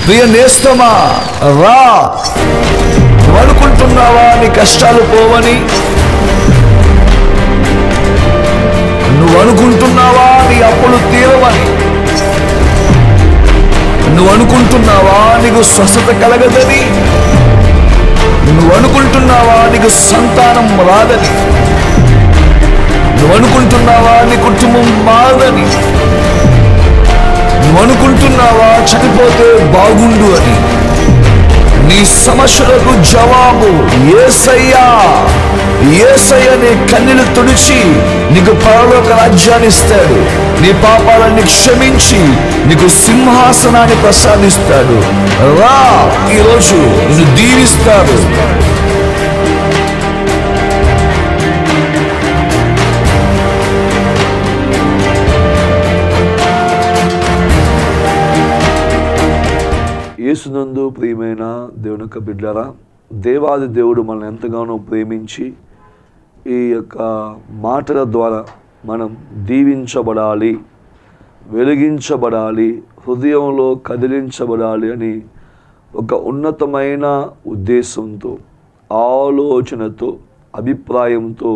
ప్రియ నేస్తమా రా నువ్వు అనుకుంటున్నావా నీ కష్టాలు పోవని నువ్వు అనుకుంటున్నావా నీ అప్పులు తీరవని నువ్వు అనుకుంటున్నావా నీకు స్వస్థత కలగదని నువ్వు అనుకుంటున్నావా నీకు సంతానం రాదని నువ్వు అనుకుంటున్నావా నీ కుటుంబం మారదని నువ్వు అనుకుంటున్నావా చనిపోతే బాగుండు అని నీ సమస్యలకు జవాబు ఏసయ్యా ఏసయ్య నీ కన్నీలు తుడిచి నీకు పరలోక రాజ్యాన్ని ఇస్తాడు నీ పాపాలన్నీ క్షమించి నీకు సింహాసనాన్ని ప్రసాదిస్తాడు రా ఈరోజు నిన్ను దీవిస్తాడు యేసునందు ప్రియమైన దేవుని యొక్క బిడ్డరా దేవాది దేవుడు మనల్ని ఎంతగానో ప్రేమించి ఈ యొక్క మాటల ద్వారా మనం దీవించబడాలి వెలిగించబడాలి హృదయంలో కదిలించబడాలి అని ఒక ఉన్నతమైన ఉద్దేశంతో ఆలోచనతో అభిప్రాయంతో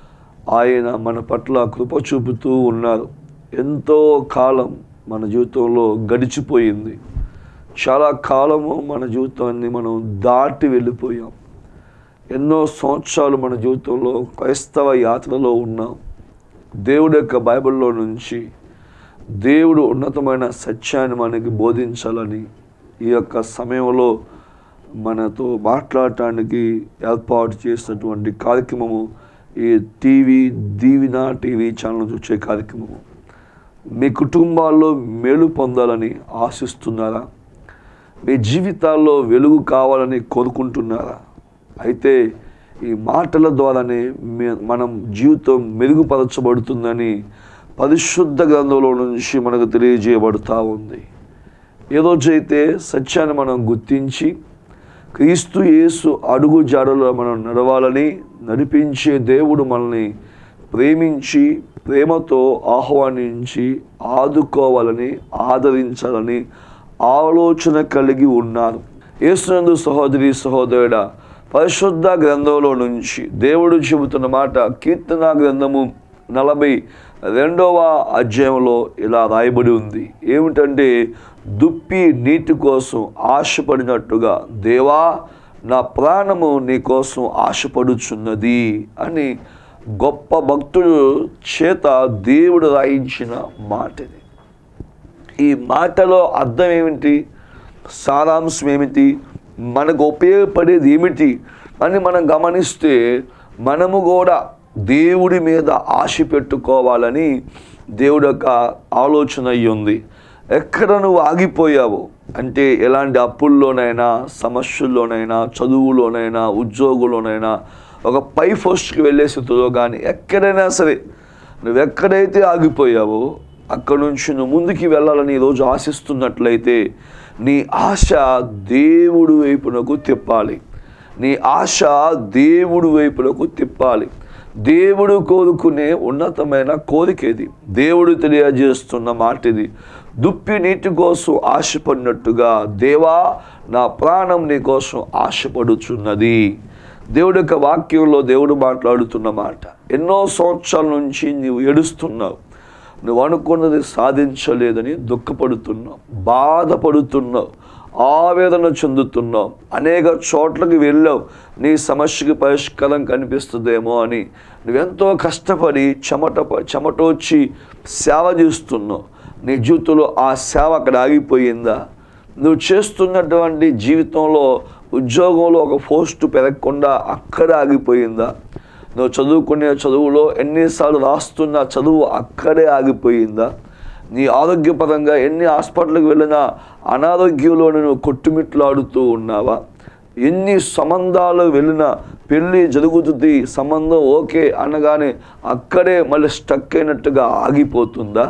ఆయన మన పట్ల కృప చూపుతూ ఉన్నారు ఎంతో కాలం మన జీవితంలో గడిచిపోయింది చాలా కాలము మన జీవితాన్ని మనం దాటి వెళ్ళిపోయాం ఎన్నో సంవత్సరాలు మన జీవితంలో క్రైస్తవ యాత్రలో ఉన్నాం దేవుడి యొక్క బైబిల్లో నుంచి దేవుడు ఉన్నతమైన సత్యాన్ని మనకి బోధించాలని ఈ యొక్క సమయంలో మనతో మాట్లాడటానికి ఏర్పాటు చేసినటువంటి కార్యక్రమము ఈ టీవీ దీవిన టీవీ ఛానల్ చూసే కార్యక్రమము మీ కుటుంబాల్లో మేలు పొందాలని ఆశిస్తున్నారా మీ జీవితాల్లో వెలుగు కావాలని కోరుకుంటున్నారా అయితే ఈ మాటల ద్వారానే మీ- మనం జీవితం మెరుగుపరచబడుతుందని పరిశుద్ధ గ్రంథంలో నుంచి మనకు తెలియజేయబడుతూ ఉంది ఏ రోజైతే సత్యాన్ని మనం గుర్తించి క్రీస్తు యేసు అడుగు జాడలో మనం నడవాలని నడిపించే దేవుడు మనల్ని ప్రేమించి ప్రేమతో ఆహ్వానించి ఆదుకోవాలని ఆదరించాలని ఆలోచన కలిగి ఉన్నారు యేసునందు సహోదరి సహోదరుడ పరిశుద్ధ గ్రంథంలో నుంచి దేవుడు చెబుతున్న మాట కీర్తన గ్రంథము నలభై రెండవ అధ్యాయంలో ఇలా రాయబడి ఉంది ఏమిటంటే దుప్పి నీటి కోసం ఆశపడినట్టుగా దేవా నా ప్రాణము నీ కోసం ఆశపడుచున్నది అని గొప్ప భక్తుడు చేత దేవుడు రాయించిన మాట ఇది ఈ మాటలో అర్థం ఏమిటి సారాంశం ఏమిటి మనకు ఉపయోగపడేది ఏమిటి అని మనం గమనిస్తే మనము కూడా దేవుడి మీద ఆశ పెట్టుకోవాలని దేవుడి యొక్క ఆలోచన అయి ఉంది ఎక్కడ నువ్వు ఆగిపోయావు అంటే ఎలాంటి అప్పుల్లోనైనా సమస్యల్లోనైనా చదువులోనైనా ఉద్యోగంలోనైనా ఒక పై పోస్ట్కి వెళ్ళే స్థితిలో కానీ ఎక్కడైనా సరే నువ్వు ఎక్కడైతే ఆగిపోయావో అక్కడ నుంచి నువ్వు ముందుకి వెళ్ళాలని ఈరోజు ఆశిస్తున్నట్లయితే నీ ఆశ దేవుడు వైపునకు తిప్పాలి నీ ఆశ దేవుడు వైపునకు తిప్పాలి దేవుడు కోరుకునే ఉన్నతమైన కోరిక ఇది దేవుడు తెలియజేస్తున్న మాట ఇది దుప్పి నీటి కోసం ఆశపడినట్టుగా దేవా నా ప్రాణం నీ కోసం ఆశపడుచున్నది దేవుడి యొక్క వాక్యంలో దేవుడు మాట్లాడుతున్న మాట ఎన్నో సంవత్సరాల నుంచి నీవు ఏడుస్తున్నావు నువ్వు అనుకున్నది సాధించలేదని దుఃఖపడుతున్నావు బాధపడుతున్నావు ఆవేదన చెందుతున్నావు అనేక చోట్లకి వెళ్ళావు నీ సమస్యకి పరిష్కారం కనిపిస్తుందేమో అని నువ్వెంతో కష్టపడి చెమట ప- చెమటోచ్చి సేవ చేస్తున్నావు నీ జీవితంలో ఆ సేవ అక్కడ ఆగిపోయిందా నువ్వు చేస్తున్నటువంటి జీవితంలో ఉద్యోగంలో ఒక పోస్టు పెరగకుండా అక్కడ ఆగిపోయిందా నువ్వు చదువుకునే చదువులో ఎన్నిసార్లు రాస్తున్న చదువు అక్కడే ఆగిపోయిందా నీ ఆరోగ్యపరంగా ఎన్ని హాస్పిటల్కి వెళ్ళినా అనారోగ్యంలో నువ్వు కొట్టుమిట్లాడుతూ ఉన్నావా ఎన్ని సంబంధాలు వెళ్ళినా పెళ్ళి జరుగుతుంది సంబంధం ఓకే అనగానే అక్కడే మళ్ళీ స్టక్ అయినట్టుగా ఆగిపోతుందా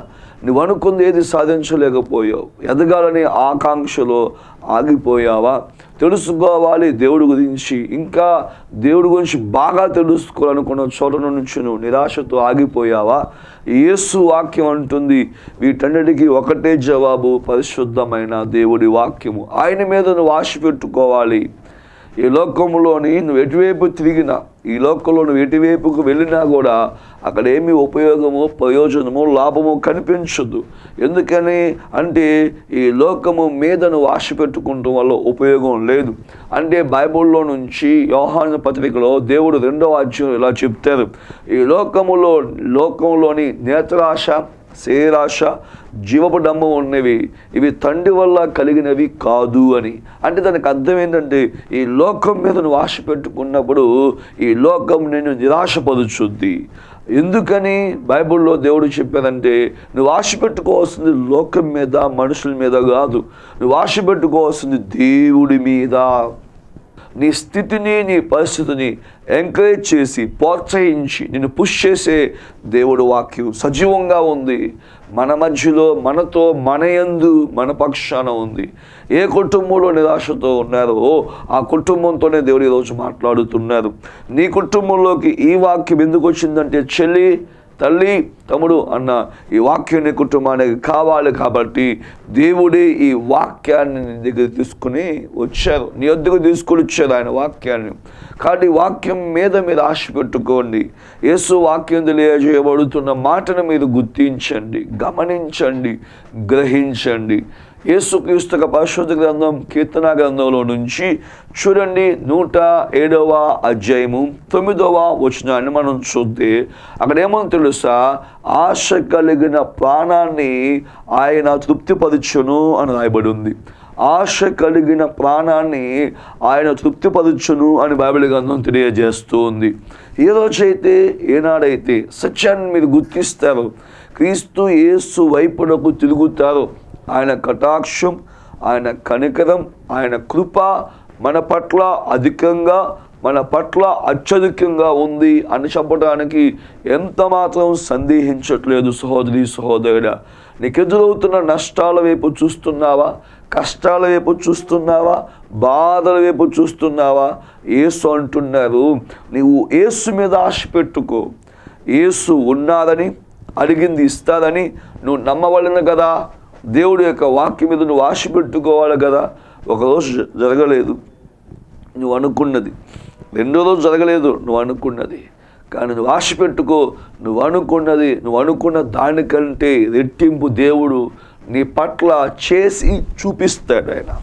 నువ్వు అనుకుంది ఏది సాధించలేకపోయావు ఎదగాలని ఆకాంక్షలో ఆగిపోయావా తెలుసుకోవాలి దేవుడి గురించి ఇంకా దేవుడి గురించి బాగా తెలుసుకోవాలనుకున్న చోట నుంచి నువ్వు నిరాశతో ఆగిపోయావా యేసు వాక్యం అంటుంది వీటన్నిటికీ ఒకటే జవాబు పరిశుద్ధమైన దేవుడి వాక్యము ఆయన మీద నువ్వు ఆశ పెట్టుకోవాలి ఈ లోకంలోని నువ్వు ఎటువైపు తిరిగినా ఈ లోకంలో నువ్వు ఎటువైపుకు వెళ్ళినా కూడా అక్కడ ఏమి ఉపయోగము ప్రయోజనము లాభము కనిపించదు ఎందుకని అంటే ఈ లోకము మీద నువ్వు ఆశ పెట్టుకుంటూ వల్ల ఉపయోగం లేదు అంటే బైబిల్లో నుంచి యోహాను పత్రికలో దేవుడు రెండవ అధ్యాయం ఇలా చెప్తారు ఈ లోకములో లోకంలోని నేత్రాశ శరీరాశ జీవపు డమ్ము ఉన్నవి ఇవి తండ్రి వల్ల కలిగినవి కాదు అని అంటే దానికి అర్థం ఏంటంటే ఈ లోకం మీద నువ్వు ఆశ పెట్టుకున్నప్పుడు ఈ లోకం నేను నిరాశపరుచుద్ది ఎందుకని బైబిల్లో దేవుడు చెప్పారంటే నువ్వు ఆశ పెట్టుకోవాల్సింది లోకం మీద మనుషుల మీద కాదు నువ్వు ఆశ పెట్టుకోవాల్సింది దేవుడి మీద నీ స్థితిని నీ పరిస్థితిని ఎంకరేజ్ చేసి ప్రోత్సహించి నిన్ను పుష్ చేసే దేవుడు వాక్యం సజీవంగా ఉంది మన మధ్యలో మనతో మన యందు మన పక్షాన ఉంది ఏ కుటుంబంలో నిరాశతో ఉన్నారో ఆ కుటుంబంతోనే దేవుడు ఈరోజు మాట్లాడుతున్నారు నీ కుటుంబంలోకి ఈ వాక్యం ఎందుకు వచ్చిందంటే చెల్లి తల్లి తమ్ముడు అన్న ఈ వాక్యం నీ కుటుంబానికి కావాలి కాబట్టి దేవుడే ఈ వాక్యాన్ని నీ దగ్గర తీసుకుని వచ్చారు నీ వద్దకు తీసుకుని వచ్చారు ఆయన వాక్యాన్ని కాబట్టి ఈ వాక్యం మీద మీరు ఆశ పెట్టుకోండి యేసు వాక్యం తెలియజేయబడుతున్న మాటను మీరు గుర్తించండి గమనించండి గ్రహించండి యేసుక్రీస్తుక పరిశుద్ధ గ్రంథం కీర్తన గ్రంథంలో నుంచి చూడండి నూట ఏడవ అధ్యాయము తొమ్మిదవ వచనాన్ని మనం చూస్తే అక్కడ ఏమని తెలుసా ఆశ కలిగిన ప్రాణాన్ని ఆయన తృప్తిపరచును అని రాయబడి ఉంది ఆశ కలిగిన ప్రాణాన్ని ఆయన తృప్తిపరచును అని బైబిల్ గ్రంథం తెలియజేస్తూ ఉంది ఏ రోజైతే ఏనాడైతే సత్యాన్ని మీరు గుర్తిస్తారు క్రీస్తు యేసు వైపునకు తిరుగుతారు ఆయన కటాక్షం ఆయన కనికరం ఆయన కృప మన పట్ల అధికంగా మన పట్ల అత్యధికంగా ఉంది అని చెప్పడానికి ఎంత మాత్రం సందేహించట్లేదు సహోదరి సహోదరుడా నీకు ఎదురవుతున్న నష్టాల వైపు చూస్తున్నావా కష్టాల వైపు చూస్తున్నావా బాధల వైపు చూస్తున్నావా ఏసు అంటున్నారు నీవు ఏసు మీద ఆశ పెట్టుకో ఏసు ఉన్నారని అడిగింది ఇస్తారని నువ్వు నమ్మవలను కదా దేవుడి యొక్క వాక్యం మీద నువ్వు ఆశ పెట్టుకోవాలి కదా ఒకరోజు జ- జరగలేదు నువ్వు అనుకున్నది రెండో రోజు జరగలేదు నువ్వు అనుకున్నది కానీ నువ్వు ఆశ పెట్టుకో నువ్వు అనుకున్నది నువ్వు అనుకున్న దానికంటే రెట్టింపు దేవుడు నీ పట్ల చేసి చూపిస్తాడు ఆయన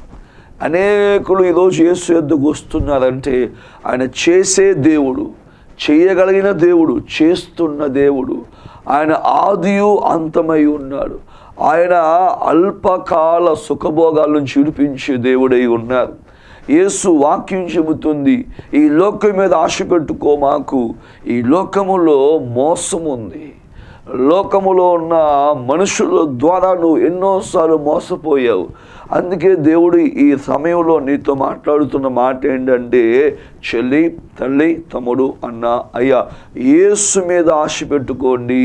అనేకులు ఈరోజు యేసు ఎద్దుకు వస్తున్నారంటే ఆయన చేసే దేవుడు చేయగలిగిన దేవుడు చేస్తున్న దేవుడు ఆయన ఆదియు అంతమై ఉన్నాడు ఆయన అల్పకాల సుఖభోగాల నుంచి విడిపించే దేవుడై ఉన్నారు యేసు వాక్యం చెబుతుంది ఈ లోకం మీద ఆశ పెట్టుకో మాకు ఈ లోకములో మోసం ఉంది లోకములో ఉన్న మనుషుల ద్వారా నువ్వు ఎన్నోసార్లు మోసపోయావు అందుకే దేవుడు ఈ సమయంలో నీతో మాట్లాడుతున్న మాట ఏంటంటే చెల్లి తల్లి తమ్ముడు అన్న అయ్యా యేసు మీద ఆశ పెట్టుకోండి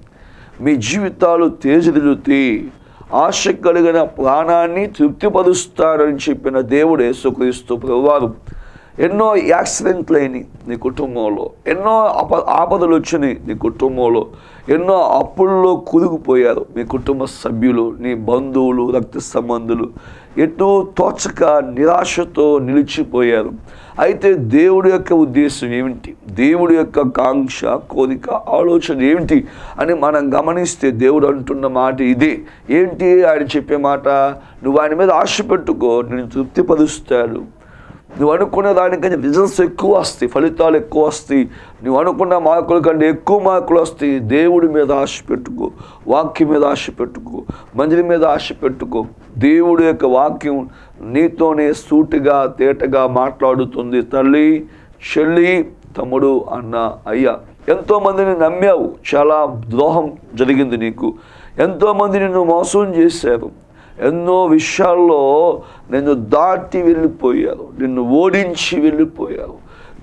మీ జీవితాలు తేజదిలుతాయి ఆశ కలిగిన ప్రాణాన్ని తృప్తిపరుస్తారని చెప్పిన దేవుడు యేసుక్రీస్తు ప్రభువారు ఎన్నో యాక్సిడెంట్లు అయినాయి నీ కుటుంబంలో ఎన్నో ఆప ఆపదలు వచ్చినాయి నీ కుటుంబంలో ఎన్నో అప్పుల్లో కూరుకుపోయారు మీ కుటుంబ సభ్యులు నీ బంధువులు రక్త సంబంధులు ఎటు తోచక నిరాశతో నిలిచిపోయారు అయితే దేవుడి యొక్క ఉద్దేశం ఏమిటి దేవుడి యొక్క కాంక్ష కోరిక ఆలోచన ఏమిటి అని మనం గమనిస్తే దేవుడు అంటున్న మాట ఇదే ఏంటి ఆయన చెప్పే మాట నువ్వు ఆయన మీద ఆశ పెట్టుకో నేను తృప్తిపరుస్తాడు నువ్వు అనుకున్న దానికంటే రిజల్ట్స్ ఎక్కువ వస్తాయి ఫలితాలు ఎక్కువ వస్తాయి నువ్వు అనుకున్న మార్కుల కంటే ఎక్కువ మార్కులు వస్తాయి దేవుడి మీద ఆశ పెట్టుకో వాక్యం మీద ఆశ పెట్టుకో మందిరి మీద ఆశ పెట్టుకో దేవుడి యొక్క వాక్యం నీతోనే సూటిగా తేటగా మాట్లాడుతుంది తల్లి చెల్లి తమ్ముడు అన్న అయ్యా ఎంతోమందిని నమ్మావు చాలా ద్రోహం జరిగింది నీకు ఎంతోమంది నిన్ను మోసం చేశారు ఎన్నో విషయాల్లో నిన్ను దాటి వెళ్ళిపోయారు నిన్ను ఓడించి వెళ్ళిపోయారు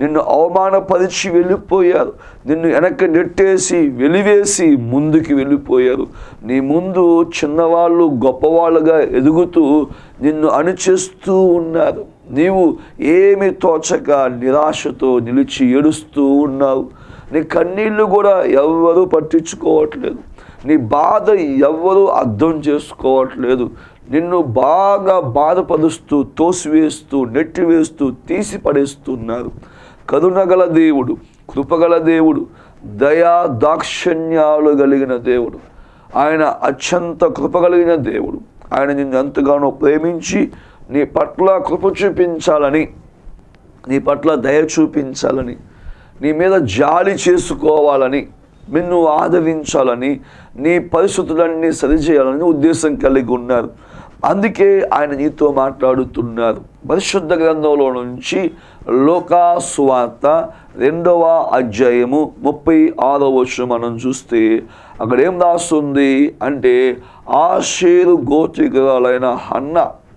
నిన్ను అవమానపరిచి వెళ్ళిపోయారు నిన్ను వెనక్కి నెట్టేసి వెలివేసి ముందుకు వెళ్ళిపోయారు నీ ముందు చిన్నవాళ్ళు గొప్పవాళ్ళుగా ఎదుగుతూ నిన్ను అణిచేస్తూ ఉన్నారు నీవు ఏమి తోచక నిరాశతో నిలిచి ఏడుస్తూ ఉన్నావు నీ కన్నీళ్లు కూడా ఎవ్వరూ పట్టించుకోవట్లేదు నీ బాధ ఎవ్వరూ అర్థం చేసుకోవట్లేదు నిన్ను బాగా బాధపరుస్తూ తోసివేస్తూ నెట్టివేస్తూ తీసి పడేస్తున్నారు కరుణగల దేవుడు కృపగల దేవుడు దయా దాక్షణ్యాలు కలిగిన దేవుడు ఆయన అత్యంత కృప కలిగిన దేవుడు ఆయన నిన్ను ఎంతగానో ప్రేమించి నీ పట్ల కృప చూపించాలని నీ పట్ల దయ చూపించాలని నీ మీద జాలి చేసుకోవాలని నిన్ను ఆదరించాలని నీ పరిస్థితులన్నీ సరిచేయాలని ఉద్దేశం కలిగి ఉన్నారు అందుకే ఆయన నీతో మాట్లాడుతున్నారు పరిశుద్ధ గ్రంథంలో నుంచి లోకా సువార్త రెండవ అధ్యాయము ముప్పై ఆరవ వర్షం మనం చూస్తే అక్కడ ఏం రాస్తుంది అంటే ఆషేరు గోత్రికురాలైన హన్న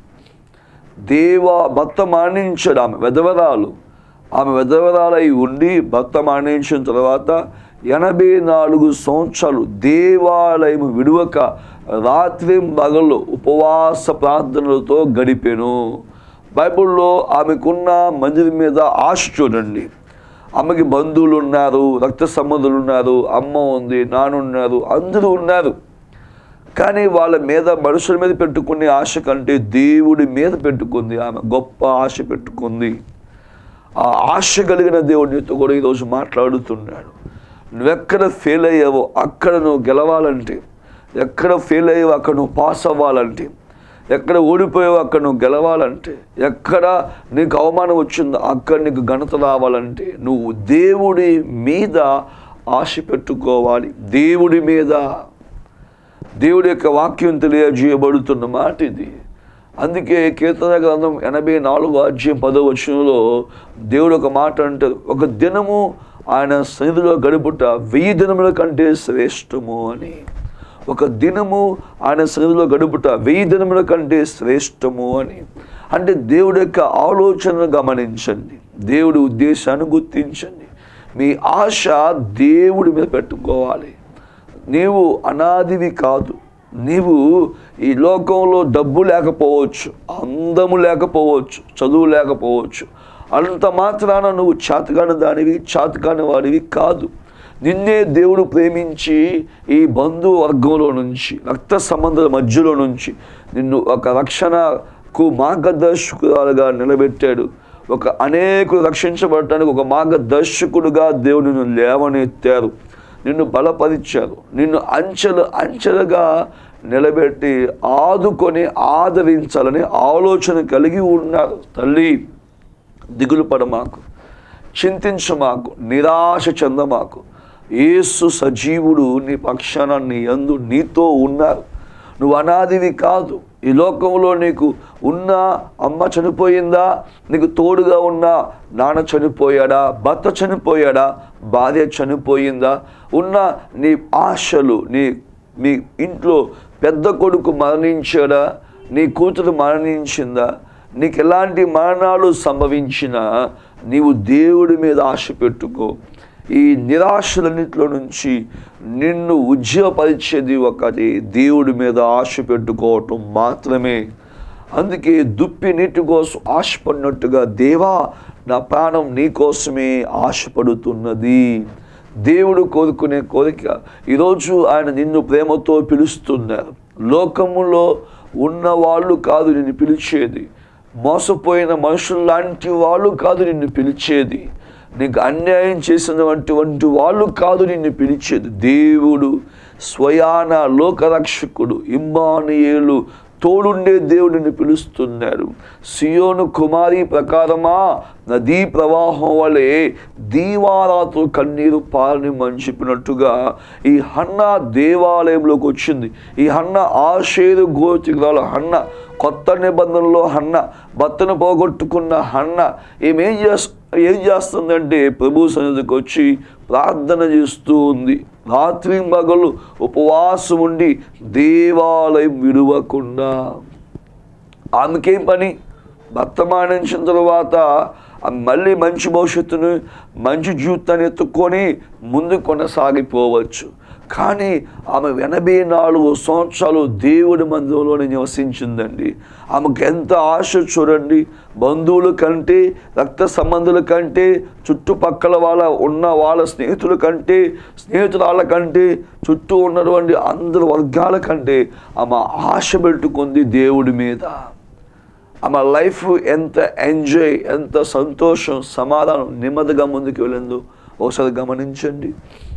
దేవ భర్త మానించడు ఆమె వెధవరాలు ఆమె వెధవరాలై ఉండి భర్త మానించిన తర్వాత ఎనభై నాలుగు సంవత్సరాలు దేవాలయం విడువక రాత్రి మగలు ఉపవాస ప్రార్థనలతో గడిపెను బైబిల్లో ఆమెకున్న మందిరం మీద ఆశ చూడండి ఆమెకి బంధువులు ఉన్నారు రక్త సంబంధులు ఉన్నారు అమ్మ ఉంది నాన్న ఉన్నారు అందరూ ఉన్నారు కానీ వాళ్ళ మీద మనుషుల మీద పెట్టుకునే ఆశ కంటే దేవుడి మీద పెట్టుకుంది ఆమె గొప్ప ఆశ పెట్టుకుంది ఆ ఆశ కలిగిన దేవుడు నీతో కూడా ఈరోజు మాట్లాడుతున్నాడు నువ్వెక్కడ ఫెయిల్ అయ్యావో అక్కడ నువ్వు గెలవాలంటే ఎక్కడ ఫెయిల్ అయ్యావో అక్కడ నువ్వు పాస్ అవ్వాలంటే ఎక్కడ ఓడిపోయావో అక్కడ నువ్వు గెలవాలంటే ఎక్కడ నీకు అవమానం వచ్చిందో అక్కడ నీకు ఘనత రావాలంటే నువ్వు దేవుడి మీద ఆశ పెట్టుకోవాలి దేవుడి మీద దేవుడి యొక్క వాక్యం తెలియజేయబడుతున్న మాట ఇది అందుకే కీర్తన గ్రంథం ఎనభై నాలుగు అధ్యాయం పదో వచనంలో దేవుడు ఒక మాట అంటారు ఒక దినము ఆయన సన్నిధిలో గడుపుట వెయ్యి దినముల కంటే శ్రేష్టము అని ఒక దినము ఆయన సన్నిధిలో గడుపుట వెయ్యి దినముల కంటే శ్రేష్టము అని అంటే దేవుడి యొక్క ఆలోచనను గమనించండి దేవుడి ఉద్దేశాన్ని గుర్తించండి మీ ఆశ దేవుడి మీద పెట్టుకోవాలి నీవు అనాదివి కాదు నీవు ఈ లోకంలో డబ్బు లేకపోవచ్చు అందము లేకపోవచ్చు చదువు లేకపోవచ్చు అంత మాత్రాన నువ్వు చాతకాని దానివి చాతకాని వాడివి కాదు నిన్నే దేవుడు ప్రేమించి ఈ బంధు వర్గంలో నుంచి రక్త సంబంధాల మధ్యలో నుంచి నిన్ను ఒక రక్షణకు మార్గదర్శకురాలుగా నిలబెట్టాడు ఒక అనేకులు రక్షించబడటానికి ఒక మార్గదర్శకుడుగా దేవుడు నిన్ను లేవనెత్తారు నిన్ను బలపరిచారు నిన్ను అంచెలు అంచెలుగా నిలబెట్టి ఆదుకొని ఆదరించాలని ఆలోచన కలిగి ఉన్నారు తల్లి దిగులు పడమాకు చింతించమాకు నిరాశ చెందమాకు యేసు సజీవుడు నీ పక్షాన నీ యందు నీతో ఉన్నారు నువ్వు అనాదివి కాదు ఈ లోకంలో నీకు ఉన్న అమ్మ చనిపోయిందా నీకు తోడుగా ఉన్న నాన్న చనిపోయాడా భర్త చనిపోయాడా భార్య చనిపోయిందా ఉన్న నీ ఆశలు నీ మీ ఇంట్లో పెద్ద కొడుకు మరణించాడా నీ కూతురు మరణించిందా నీకు ఎలాంటి మరణాలు సంభవించినా నీవు దేవుడి మీద ఆశ పెట్టుకో ఈ నిరాశలన్నింటిలో నుంచి నిన్ను ఉజ్జీవపరిచేది ఒకటి దేవుడి మీద ఆశ పెట్టుకోవటం మాత్రమే అందుకే దుప్పి నీటి కోసం ఆశపడినట్టుగా దేవా నా ప్రాణం నీ కోసమే ఆశపడుతున్నది దేవుడు కోరుకునే కోరిక ఈరోజు ఆయన నిన్ను ప్రేమతో పిలుస్తున్నారు లోకములో ఉన్న వాళ్ళు కాదు నిన్ను పిలిచేది మోసపోయిన మనుషులు లాంటి వాళ్ళు కాదు నిన్ను పిలిచేది నీకు అన్యాయం చేసినటువంటి వాళ్ళు కాదు నిన్ను పిలిచేది దేవుడు స్వయాన లోకరక్షకుడు ఇమ్మానుయేలు తోడుండే దేవుడిని పిలుస్తున్నాడు సియోను కుమారి ప్రకారమా నదీ ప్రవాహం వలె దీవారాతో కన్నీరు పాలని అని చెప్పినట్టుగా ఈ హన్న దేవాలయంలోకి వచ్చింది ఈ హన్న ఆషేరు గోచికురాలు హన్న కొత్త నిబంధనలో హన్న భర్తను పోగొట్టుకున్న హన్న ఏమేం చేస్ ఏం చేస్తుందంటే ప్రభు సన్నిధికి వచ్చి ప్రార్థన చేస్తూ ఉంది రాత్రి మగలు ఉపవాసం ఉండి దేవాలయం విడవకుండా ఆమెకేం పని భర్త మానించిన తర్వాత ఆమె మళ్ళీ మంచి భవిష్యత్తును మంచి జీవితాన్ని ఎత్తుకొని ముందు కొనసాగిపోవచ్చు కానీ ఆమె ఎనభై నాలుగు సంవత్సరాలు దేవుడి మందిరంలోనే నివసించిందండి ఆమెకు ఎంత ఆశ చూడండి బంధువుల కంటే రక్త సంబంధుల కంటే చుట్టుపక్కల వాళ్ళ ఉన్న వాళ్ళ స్నేహితుల కంటే స్నేహితురాళ్ళ కంటే చుట్టూ ఉన్నటువంటి అందరి వర్గాల కంటే ఆమె ఆశ పెట్టుకుంది దేవుడి మీద ఆమె లైఫ్ ఎంత ఎంజాయ్ ఎంత సంతోషం సమాధానం నెమ్మదిగా ముందుకు వెళ్ళిందో ఒకసారి గమనించండి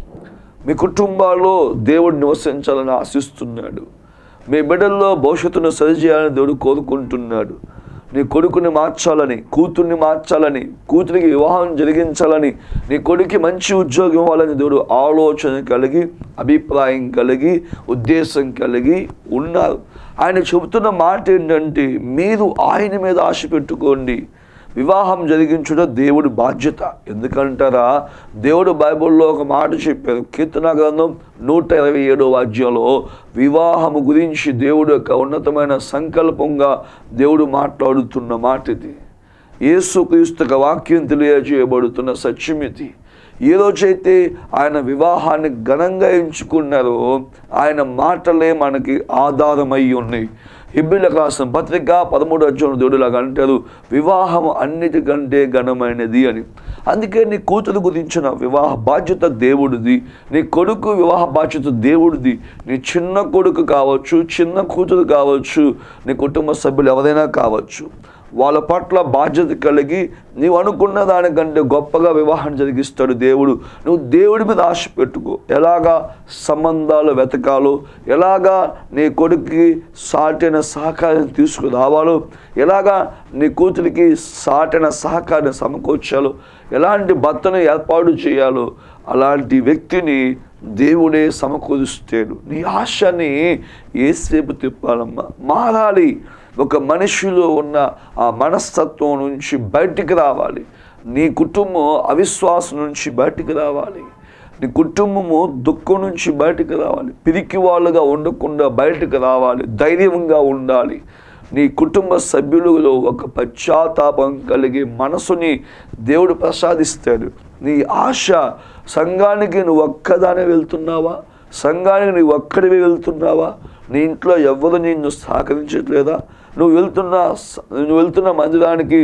మీ కుటుంబాల్లో దేవుడు నివసించాలని ఆశిస్తున్నాడు మీ బిడ్డల్లో భవిష్యత్తును సరిచేయాలని దేవుడు కోరుకుంటున్నాడు నీ కొడుకుని మార్చాలని కూతుర్ని మార్చాలని కూతురికి వివాహం జరిగించాలని నీ కొడుకు మంచి ఉద్యోగం ఇవ్వాలని దేవుడు ఆలోచన కలిగి అభిప్రాయం కలిగి ఉద్దేశం కలిగి ఉన్నారు ఆయన చెబుతున్న మాట ఏంటంటే మీరు ఆయన మీద ఆశ పెట్టుకోండి వివాహం జరిగించడం దేవుడి బాధ్యత ఎందుకంటారా దేవుడు బైబిల్లో ఒక మాట చెప్పారు కీర్తన గ్రంథం నూట ఇరవై ఏడో వాద్యంలో వివాహము గురించి దేవుడు యొక్క ఉన్నతమైన సంకల్పంగా దేవుడు మాట్లాడుతున్న మాట ఇది యేసుక్రీస్తుక వాక్యం తెలియజేయబడుతున్న సత్యం ఇది ఏ రోజైతే ఆయన వివాహాన్ని ఘనంగా ఎంచుకున్నారో ఆయన మాటలే మనకి ఆధారమై ఉన్నాయి హిబ్బిలకు రాసిన పత్రిక పదమూడు అధ్యాయం దేవుడులాగా అంటారు వివాహం అన్నిటికంటే ఘనమైనది అని అందుకే నీ కూతురు గురించిన వివాహ బాధ్యత దేవుడిది నీ కొడుకు వివాహ బాధ్యత దేవుడిది నీ చిన్న కొడుకు కావచ్చు చిన్న కూతురు కావచ్చు నీ కుటుంబ సభ్యులు ఎవరైనా కావచ్చు వాళ్ళ పట్ల బాధ్యత కలిగి నీవు అనుకున్న దానికంటే గొప్పగా వివాహం జరిగిస్తాడు దేవుడు నువ్వు దేవుడి మీద ఆశ పెట్టుకో ఎలాగా సంబంధాలు వెతకాలో ఎలాగా నీ కొడుకుకి సాటైన సహకారం తీసుకురావాలో ఎలాగా నీ కూతురికి సాటైన సహకారం సమకూర్చాలో ఎలాంటి భర్తను ఏర్పాటు చేయాలో అలాంటి వ్యక్తిని దేవుడే సమకూరుస్తాడు నీ ఆశని ఏసేపు తిప్పాలమ్మా మారాలి ఒక మనిషిలో ఉన్న ఆ మనస్తత్వం నుంచి బయటికి రావాలి నీ కుటుంబం అవిశ్వాసం నుంచి బయటికి రావాలి నీ కుటుంబము దుఃఖం నుంచి బయటికి రావాలి పిరికి వాళ్ళుగా ఉండకుండా బయటికి రావాలి ధైర్యంగా ఉండాలి నీ కుటుంబ సభ్యులలో ఒక పశ్చాత్తాపం కలిగే మనసుని దేవుడు ప్రసాదిస్తాడు నీ ఆశ సంఘానికి నువ్వు ఒక్కదానే వెళ్తున్నావా సంఘానికి నువ్వు ఒక్కడివి వెళ్తున్నావా నీ ఇంట్లో ఎవరు నిన్ను సహకరించట్లేదా నువ్వు వెళ్తున్న స- నువ్వు వెళ్తున్న మందిరానికి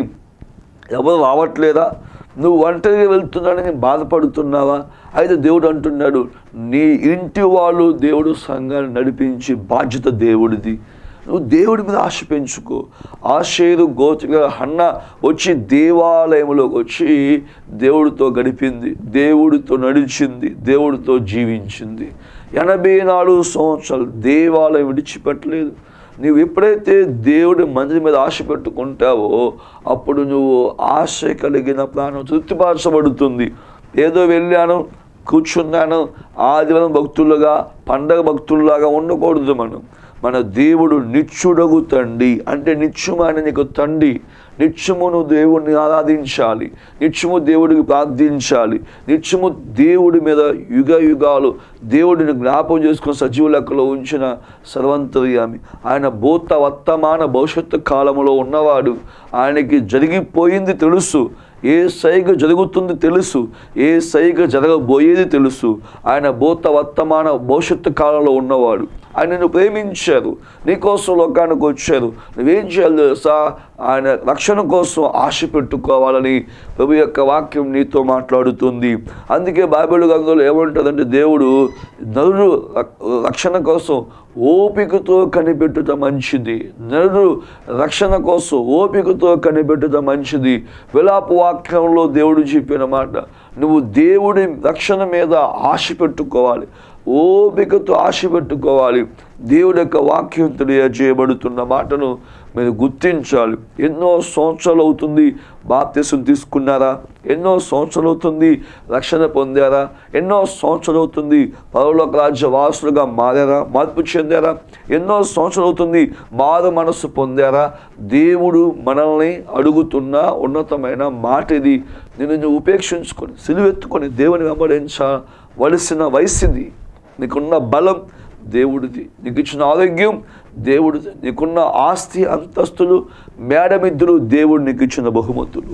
ఎవరు రావట్లేదా నువ్వు ఒంటరిగా వెళ్తున్నానని బాధపడుతున్నావా అయితే దేవుడు అంటున్నాడు నీ ఇంటి వాళ్ళు దేవుడు సంఘాన్ని నడిపించి బాధ్యత దేవుడిది నువ్వు దేవుడి మీద ఆశ పెంచుకో ఆశేరు గోతిగా హన్న వచ్చి దేవాలయంలోకి వచ్చి దేవుడితో గడిపింది దేవుడితో నడిచింది దేవుడితో జీవించింది ఎనభై నాలుగు సంవత్సరాలు దేవాలయం విడిచిపెట్టలేదు నువ్వు ఎప్పుడైతే దేవుడి మందిరం మీద ఆశ పెట్టుకుంటావో అప్పుడు నువ్వు ఆశ కలిగిన ప్రాణం తృప్తిపరచబడుతుంది ఏదో వెళ్ళాను కూర్చున్నాను ఆదివారం భక్తులుగా పండగ భక్తుల్లాగా ఉండకూడదు మనం మన దేవుడు నిత్యుడగు తండ్రి అంటే నిత్యమైన నీకు తండ్రి నిత్యము నువ్వు దేవుడిని ఆరాధించాలి నిత్యము దేవుడికి ప్రార్థించాలి నిత్యము దేవుడి మీద యుగ యుగాలు దేవుడిని జ్ఞాపకం చేసుకుని సజీవ లెక్కలో ఉంచిన సర్వంతర్యామి ఆయన భూత వర్తమాన భవిష్యత్తు కాలంలో ఉన్నవాడు ఆయనకి జరిగిపోయింది తెలుసు ఏ సైగ జరుగుతుంది తెలుసు ఏ సైగ జరగబోయేది తెలుసు ఆయన భూత వర్తమాన భవిష్యత్తు కాలంలో ఉన్నవాడు ఆయన నిన్ను ప్రేమించారు నీకోసం లోకానికి వచ్చారు నువ్వేం చేయాలి తెలుసా ఆయన రక్షణ కోసం ఆశ పెట్టుకోవాలని ప్రభు యొక్క వాక్యం నీతో మాట్లాడుతుంది అందుకే బైబిల్ గ్రంథంలో ఏమంటుందంటే దేవుడు నరుడు రక్- రక్షణ కోసం ఓపికతో కనిపెట్టుట మంచిది నరుడు రక్షణ కోసం ఓపికతో కనిపెట్టుట మంచిది విలాప వాక్యంలో దేవుడు చెప్పిన మాట నువ్వు దేవుడి రక్షణ మీద ఆశ పెట్టుకోవాలి ఓపికతో ఆశ పెట్టుకోవాలి దేవుడి యొక్క వాక్యం తెలియజేయబడుతున్న మాటను మీరు గుర్తించాలి ఎన్నో సంవత్సరాలు అవుతుంది బాప్తీసం తీసుకున్నారా ఎన్నో సంవత్సరాలు అవుతుంది రక్షణ పొందారా ఎన్నో సంవత్సరాలు అవుతుంది పరలోక రాజ్య వాసులుగా మారారా మార్పు చెందారా ఎన్నో సంవత్సరాలు అవుతుంది మారు మనస్సు పొందారా దేవుడు మనల్ని అడుగుతున్న ఉన్నతమైన మాట ఇది నేను నువ్వు ఉపేక్షించుకొని సిలువెత్తుకొని దేవుని వెంబడించవలసిన వయసు ఇది నీకున్న బలం దేవుడిది నీకు ఇచ్చిన ఆరోగ్యం దేవుడిది నీకున్న ఆస్తి అంతస్తులు మేడమిద్దులు దేవుడు నీకు ఇచ్చిన బహుమతులు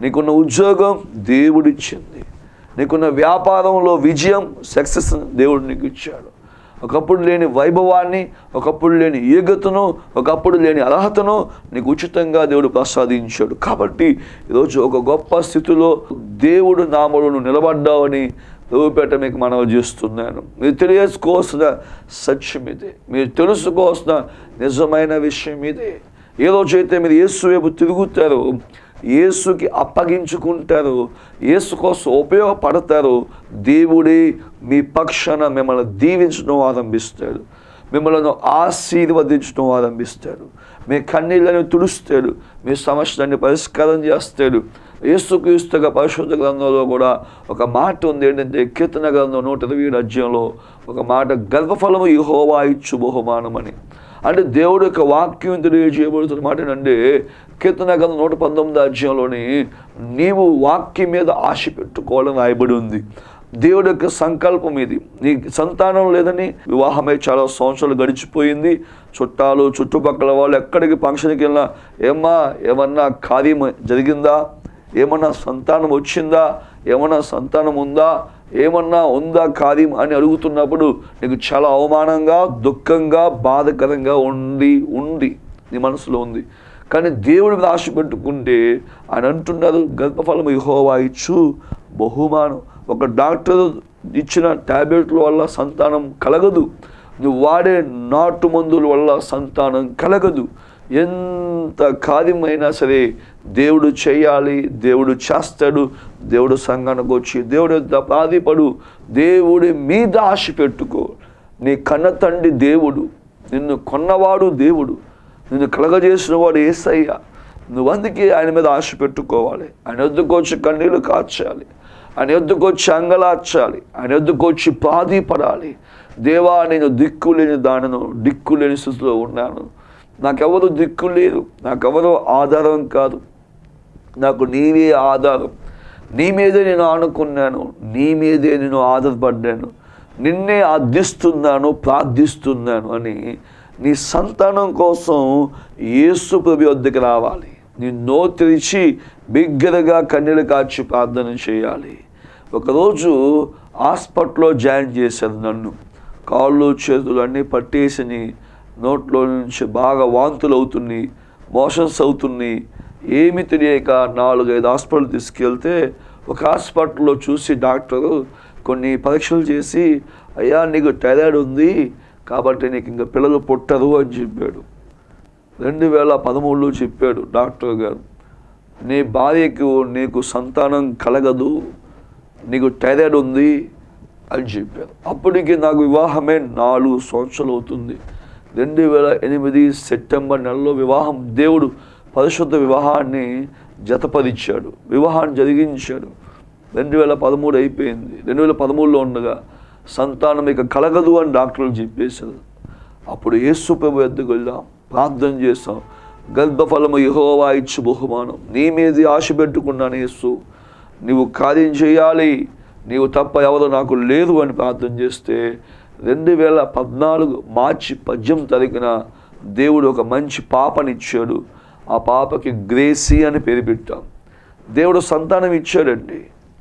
నీకున్న ఉద్యోగం దేవుడిచ్చింది నీకున్న వ్యాపారంలో విజయం సక్సెస్ దేవుడు నీకు ఇచ్చాడు ఒకప్పుడు లేని వైభవాన్ని ఒకప్పుడు లేని ఈగతను ఒకప్పుడు లేని అర్హతను నీకు ఉచితంగా దేవుడు ప్రసాదించాడు కాబట్టి ఈరోజు ఒక గొప్ప స్థితిలో దేవుడు నామములను నిలబడ్డావని రూపేట మీకు మనవి చేస్తున్నాను మీరు తెలియసుకోవాల్సిన సత్యం ఇదే మీరు తెలుసుకోవాల్సిన నిజమైన విషయం ఇదే ఏ రోజైతే మీరు యేసు వైపు తిరుగుతారో యేసుకి అప్పగించుకుంటారు యేసు కోసం ఉపయోగపడతారు దేవుడే మీ పక్షాన మిమ్మల్ని దీవించడం ఆరంభిస్తాడు మిమ్మల్ని ఆశీర్వదించడం ఆరంభిస్తాడు మీ కన్నీళ్ళని తుడుస్తాడు మీ సమస్యలన్నీ పరిష్కారం చేస్తాడు యేసుక్రీస్తుగా పరిశుద్ధ గ్రంథంలో కూడా ఒక మాట ఉంది ఏంటంటే కీర్తన గ్రంథం నూట ఇరవై ఏడు అధ్యాయంలో ఒక మాట గర్భఫలము యెహోవా ఇచ్చు బహుమానం అని అంటే దేవుడు యొక్క వాక్యం తెలియజేయబడుతున్న మాట ఏంటంటే కీర్తన గ్రంథం నూట పంతొమ్మిది అధ్యాయంలోని నీవు వాక్యం మీద ఆశ పెట్టుకోవాలని రాయబడి ఉంది దేవుడి యొక్క సంకల్పం ఇది నీ సంతానం లేదని వివాహమై చాలా సంవత్సరాలు గడిచిపోయింది చుట్టాలు చుట్టుపక్కల వాళ్ళు ఎక్కడికి ఫంక్షన్కి వెళ్ళినా ఏమ్మా ఏమన్నా కార్యం జరిగిందా ఏమన్నా సంతానం వచ్చిందా ఏమన్నా సంతానం ఉందా ఏమన్నా ఉందా కార్యం అని అడుగుతున్నప్పుడు నీకు చాలా అవమానంగా దుఃఖంగా బాధకరంగా ఉంది ఉంది నీ మనసులో ఉంది కానీ దేవుడి మీద ఆశ పెట్టుకుంటే ఆయన అంటున్నారు గర్భఫలం యెహోవా ఇచ్చు బహుమానం ఒక డాక్టర్ ఇచ్చిన ట్యాబ్లెట్ల వల్ల సంతానం కలగదు నువ్వు వాడే నాటు మందుల వల్ల సంతానం కలగదు ఎంత కార్యమైనా సరే దేవుడు చేయాలి దేవుడు చేస్తాడు దేవుడు సంఘానికి వచ్చి దేవుడు యొద్ద ప్రాధిపడు దేవుడి మీద ఆశ పెట్టుకో నీ కన్న తండ్రి దేవుడు నిన్ను కొన్నవాడు దేవుడు నిన్ను కలగజేసిన వాడు ఏసయ్య నువ్వు అందుకే ఆయన మీద ఆశ పెట్టుకోవాలి ఆయన ఎద్దుకొచ్చి కన్నీళ్ళు కార్చాలి ఆయన ఎద్దుకొచ్చి అంగలార్చాలి ఆయన ఎద్దుకొచ్చి ప్రాధిపడాలి దేవా నేను దిక్కు లేని దానను దిక్కు లేని స్థితిలో ఉన్నాను నాకెవరు దిక్కు లేరు నాకెవరు ఆధారం కాదు నాకు నీవే ఆధారం నీ మీదే నేను ఆనుకున్నాను నీ మీదే నేను ఆధారపడ్డాను నిన్నే అర్థిస్తున్నాను ప్రార్థిస్తున్నాను అని నీ సంతానం కోసం యేసు ప్రభు వద్దకు రావాలి నీ నోరు తెరిచి బిగ్గరగా కన్నీళ్ళు కాచి ప్రార్థన చేయాలి ఒకరోజు హాస్పిటల్లో జాయిన్ చేశారు నన్ను కాళ్ళు చేతులు అన్నీ పట్టేసి నోట్లో నుంచి బాగా వాంతులు అవుతున్నాయి మోషన్స్ అవుతున్నాయి ఏమి తెలియక నాలుగైదు హాస్పిటల్ తీసుకెళ్తే ఒక హాస్పిటల్లో చూసి డాక్టరు కొన్ని పరీక్షలు చేసి అయ్యా నీకు టైరాయిడ్ ఉంది కాబట్టి నీకు ఇంకా పిల్లలు పుట్టరు అని చెప్పాడు రెండు వేల పదమూడులో చెప్పాడు డాక్టర్ గారు నీ భార్యకు నీకు సంతానం కలగదు నీకు టైరాయిడ్ ఉంది అని చెప్పారు అప్పటికి నాకు వివాహమే నాలుగు సంవత్సరాలు అవుతుంది రెండు వేల ఎనిమిది సెప్టెంబర్ నెలలో వివాహం దేవుడు పరిశుద్ధ వివాహాన్ని జతపరిచాడు వివాహాన్ని జరిగించాడు రెండు వేల పదమూడు అయిపోయింది రెండు వేల పదమూడులో ఉండగా సంతానం ఇక కలగదు అని డాక్టర్లు చెప్పేశారు అప్పుడు యేసు ప్రభు ఎద్దుకు వెళ్ళాం ప్రార్థన చేస్తాం గర్భఫలము యెహోవా ఇచ్చు బహుమానం నీ మీద ఆశ పెట్టుకున్నాను యేసు నీవు కార్యం చేయాలి నీవు తప్ప ఎవరు నాకు లేదు అని ప్రార్థన చేస్తే రెండు వేల పద్నాలుగు మార్చి పద్దెనిమిది తారీఖున దేవుడు ఒక మంచి పాపనిచ్చాడు ఆ పాపకి గ్రేసీ అని పేరు పెట్టాం దేవుడు సంతానం ఇచ్చాడండి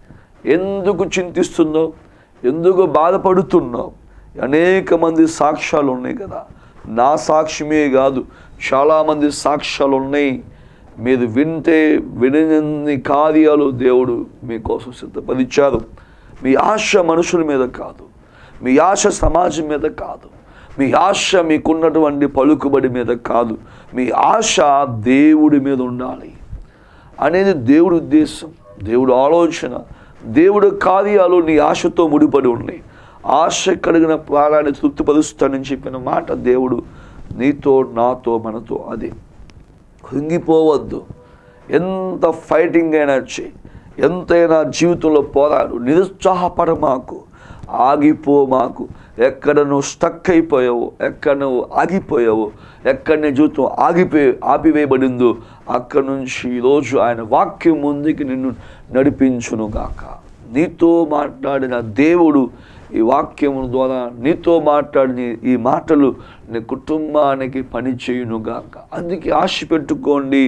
ఎందుకు చింతిస్తున్నావు ఎందుకు బాధపడుతున్నావు అనేక మంది సాక్ష్యాలు ఉన్నాయి కదా నా సాక్ష్యమే కాదు చాలామంది సాక్ష్యాలు ఉన్నాయి మీరు వింటే వినని కార్యాలు దేవుడు మీకోసం సిద్ధపరిచారు మీ ఆశ మనుషుల మీద కాదు మీ ఆశ సమాజం మీద కాదు మీ ఆశ మీకున్నటువంటి పలుకుబడి మీద కాదు మీ ఆశ దేవుడి మీద ఉండాలి అనేది దేవుడి ఉద్దేశం దేవుడు ఆలోచన దేవుడు కార్యాలు నీ ఆశతో ముడిపడి ఉన్నాయి ఆశ కలిగిన ప్రాణాన్ని తృప్తిపరుస్తానని చెప్పిన మాట దేవుడు నీతో నాతో మనతో అదే కృంగిపోవద్దు ఎంత ఫైటింగ్ అయినా చేయి ఎంతైనా జీవితంలో పోరాడు నిరుత్సాహపడ మాకు ఆగిపో మాకు ఎక్కడ నువ్వు స్టక్ అయిపోయావు ఎక్కడ నువ్వు ఆగిపోయావు ఎక్కడ నీ జీవితం ఆగిపోయి ఆపివేయబడిందో అక్కడ నుంచి ఈరోజు ఆయన వాక్యం ముందుకి నిన్ను నడిపించునుగాక నీతో మాట్లాడిన దేవుడు ఈ వాక్యం ద్వారా నీతో మాట్లాడిన ఈ మాటలు నీ కుటుంబానికి పని చేయునుగాక అందుకే ఆశ పెట్టుకోండి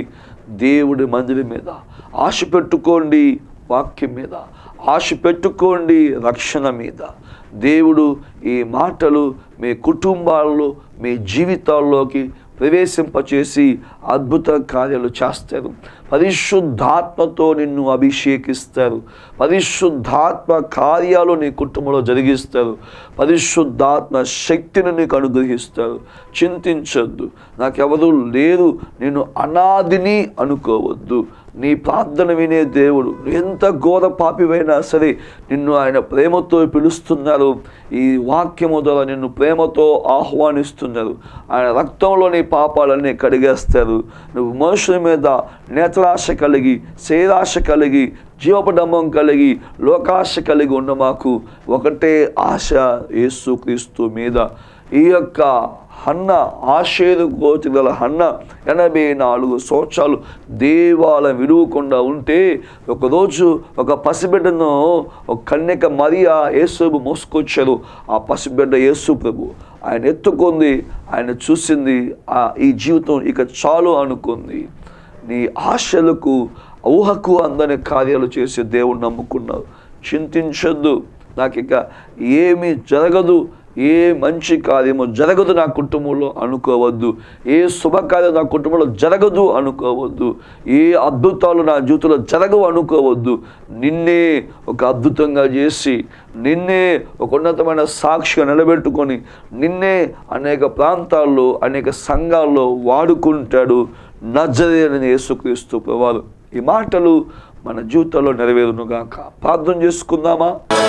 దేవుడి మందిరం మీద ఆశ పెట్టుకోండి వాక్యం మీద ఆశ పెట్టుకోండి రక్షణ మీద దేవుడు ఈ మాటలు మీ కుటుంబాల్లో మీ జీవితాల్లోకి ప్రవేశింపచేసి అద్భుత కార్యాలు చేస్తారు పరిశుద్ధాత్మతో నిన్ను అభిషేకిస్తారు పరిశుద్ధాత్మ కార్యాలు నీ కుటుంబంలో జరిగిస్తారు పరిశుద్ధాత్మ శక్తిని నీకు అనుగ్రహిస్తారు చింతించొద్దు నాకెవరు లేరు నేను అనాదిని అనుకోవద్దు నీ ప్రార్థన వినే దేవుడు నువ్వు ఎంత ఘోర పాపివైనా సరే నిన్ను ఆయన ప్రేమతో పిలుస్తున్నారు ఈ వాక్యము ద్వారా నిన్ను ప్రేమతో ఆహ్వానిస్తున్నారు ఆయన రక్తంలో నీ పాపాలన్నీ కడిగేస్తారు నువ్వు మనుషుల మీద నేత్రాశ కలిగి శరీరాశ కలిగి జీవపడమ్మం కలిగి లోకాశ కలిగి ఉన్న మాకు ఒకటే ఆశ యేసుక్రీస్తు మీద ఈ యొక్క హన్న ఆశేరు కోతి గల హన్న ఎనభై నాలుగు సంవత్సరాలు దేవాలయం విడువకుండా ఉంటే ఒకరోజు ఒక పసిబిడ్డను ఒక కన్యక మరియా యేసు మోసుకొచ్చారు ఆ పసిబిడ్డ యేసు ప్రభు ఆయన ఎత్తుకుంది ఆయన చూసింది ఆ ఈ జీవితం ఇక చాలు అనుకుంది నీ ఆశలకు ఊహకు అందని కార్యాలు చేసే దేవుడు నమ్ముకున్నావు చింతించొద్దు నాకు ఇక ఏమీ జరగదు ఏ మంచి కార్యము జరగదు నా కుటుంబంలో అనుకోవద్దు ఏ శుభకార్యం నా కుటుంబంలో జరగదు అనుకోవద్దు ఏ అద్భుతాలు నా జీవితంలో జరగవు అనుకోవద్దు నిన్నే ఒక అద్భుతంగా చేసి నిన్నే ఒక ఉన్నతమైన సాక్షిగా నిలబెట్టుకొని నిన్నే అనేక ప్రాంతాల్లో అనేక సంఘాల్లో వాడుకుంటాడు నజరేని యేసుక్రీస్తు ప్రభావం ఈ మాటలు మన జీవితంలో నెరవేరునుగాక ప్రార్థన చేసుకుందామా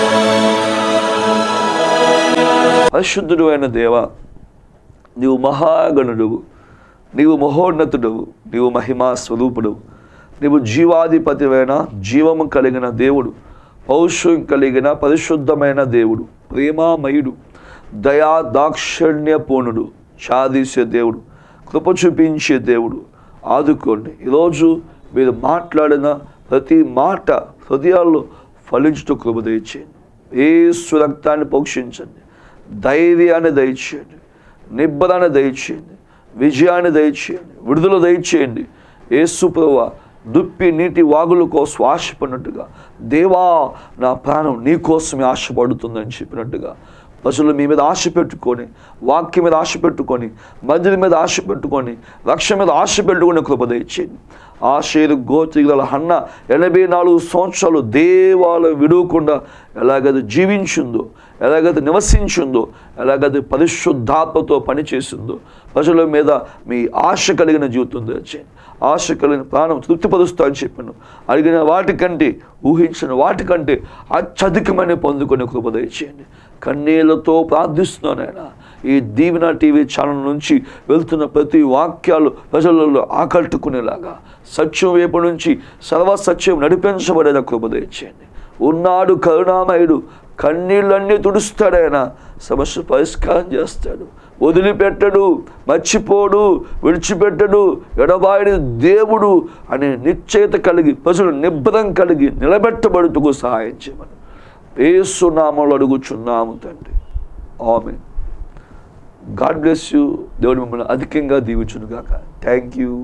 పరిశుద్ధుడు అయిన దేవ నీవు మహాగణుడువు నీవు మహోన్నతుడవు నీవు మహిమా స్వరూపుడవు నీవు జీవాధిపతివైన జీవము కలిగిన దేవుడు పౌరుషం కలిగిన పరిశుద్ధమైన దేవుడు ప్రేమామయుడు దయా దాక్షిణ్యపూర్ణుడు చాదీసే దేవుడు కృప చూపించే దేవుడు ఆదుకోండి ఈరోజు మీరు మాట్లాడిన ప్రతి మాట హృదయాల్లో ఫలించుటూ కృప దయచేయండి ఏ రక్తాన్ని పోషించండి ధైర్యాన్ని దయచేయండి నిబ్బరాన్ని దయచేయండి విజయాన్ని దయచేయండి విడుదల దయచేయండి యేసు ప్రభువ దుప్పి నీటి వాగులకు ఆశపడినట్టుగా దేవా నా ప్రాణం నీ కోసమే ఆశపడుతుందని చెప్పినట్టుగా ప్రజలు మీ మీద ఆశ పెట్టుకొని వాక్యం మీద ఆశ పెట్టుకొని మందిరం మీద ఆశ పెట్టుకొని రక్షణ మీద ఆశ పెట్టుకుని కృప దయచేయండి ఆశేరు గోత్రిగల హన్న ఎనభై నాలుగు సంవత్సరాలు దేవాలయం విడవకుండా ఎలాగది జీవించిందో ఎలాగది నివసించిందో ఎలాగది పరిశుద్ధాత్మతో పనిచేసిందో ప్రజల మీద మీ ఆశ కలిగిన జీవితం తెచ్చేయండి ఆశ కలిగిన ప్రాణం తృప్తిపరుస్తా అని చెప్పాను అడిగిన వాటికంటే ఊహించిన వాటికంటే అత్యధికమైన పొందుకొని కృప దయచేయండి కన్నీళ్లతో ప్రార్థిస్తున్నాను ఆయన ఈ దీవెన టీవీ ఛానల్ నుంచి వెళ్తున్న ప్రతి వాక్యాలు ప్రజలలో ఆకట్టుకునేలాగా సత్యం వైపు నుంచి సర్వసత్యం నడిపించబడేలా కృప దయచేయండి ఉన్నాడు కరుణామయుడు కన్నీళ్ళన్నీ తుడుస్తాడాయన సమస్య పరిష్కారం చేస్తాడు వదిలిపెట్టడు మర్చిపోడు విడిచిపెట్టడు ఎడబాయని దేవుడు అనే నిశ్చయత కలిగి ప్రజలు నిబ్బరం కలిగి నిలబెట్టబడుటకు సహాయం చేయమని ఏసునామంలో అడుగుచున్నాము తండ్రి ఆమె గాడ్ బ్లెస్ యూ దేవుడు మిమ్మల్ని అధికంగా దీవించునుగాక థ్యాంక్ యూ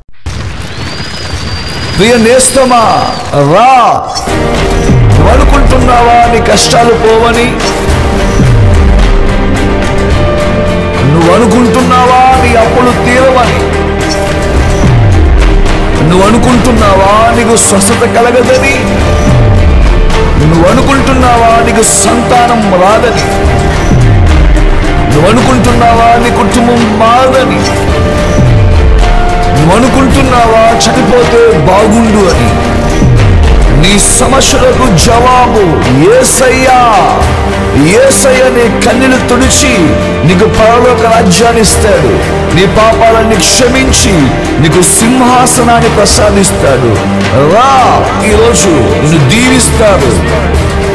ప్రియ నేస్తమా రా నువ్వు అనుకుంటున్నావా నీ కష్టాలు పోవని నువ్వు అనుకుంటున్నావా నీ అప్పులు తీరవని నువ్వు అనుకుంటున్నావా నీకు స్వస్థత కలగదని నువ్వు అనుకుంటున్నావా నీకు సంతానం రాదని నువ్వు అనుకుంటున్నావా నీ కుటుంబం మారదని నువ్వు అనుకుంటున్నావా చనిపోతే బాగుండు అని నీ సమస్యలకు జవాబు ఏసయ్యా ఏసయ్య నీ కన్నీలు తుడిచి నీకు పరలోక రాజ్యాన్ని ఇస్తాడు నీ పాపాలన్నీ క్షమించి నీకు సింహాసనాన్ని ప్రసాదిస్తాడు రా ఈరోజు నిన్ను దీవిస్తాడు